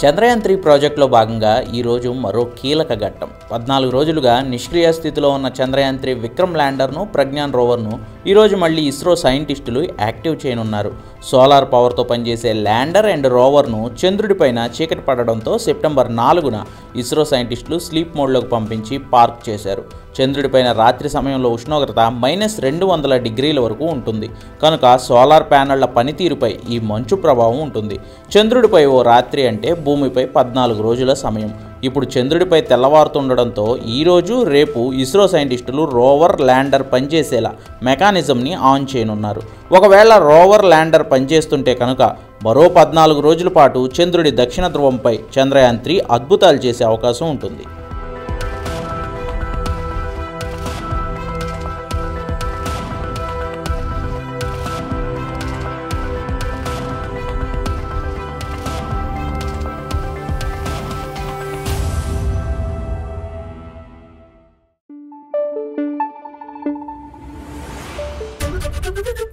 Chandrayaan three ప్రాజెక్టులో భాగంగా ఈరోజు మరో కీలక ఘట్టం పద్నాలుగు రోజులుగా నిష్క్రియ స్థితిలో ఉన్న చంద్రయాన్ త్రీ విక్రమ్ ల్యాండర్ను ప్రజ్ఞాన్ రోవర్ను ఈరోజు మళ్ళీ ఇస్రో సైంటిస్టులు యాక్టివ్ చేయనున్నారు సోలార్ పవర్తో పనిచేసే ల్యాండర్ అండ్ రోవర్ను చంద్రుడిపైన చీకటి పడడంతో సెప్టెంబర్ నాలుగున ఇస్రో సైంటిస్టులు స్లీప్ మోడ్లోకి పంపించి పార్క్ చేశారు చంద్రుడిపైన రాత్రి సమయంలో ఉష్ణోగ్రత మైనస్ రెండు వందల డిగ్రీల వరకు ఉంటుంది కనుక సోలార్ ప్యానళ్ల పనితీరుపై ఈ మంచు ప్రభావం ఉంటుంది చంద్రుడిపై ఓ రాత్రి అంటే భూమిపై పద్నాలుగు రోజుల సమయం ఇప్పుడు చంద్రుడిపై తెల్లవారుతుండడంతో ఈరోజు రేపు ఇస్రో సైంటిస్టులు రోవర్ ల్యాండర్ పనిచేసేలా మెకానిజంని ఆన్ చేయనున్నారు ఒకవేళ రోవర్ ల్యాండర్ పనిచేస్తుంటే కనుక మరో పద్నాలుగు రోజుల పాటు చంద్రుడి దక్షిణ ధ్రువంపై చంద్రయాన్ త్రీ అద్భుతాలు చేసే అవకాశం ఉంటుంది Thank you.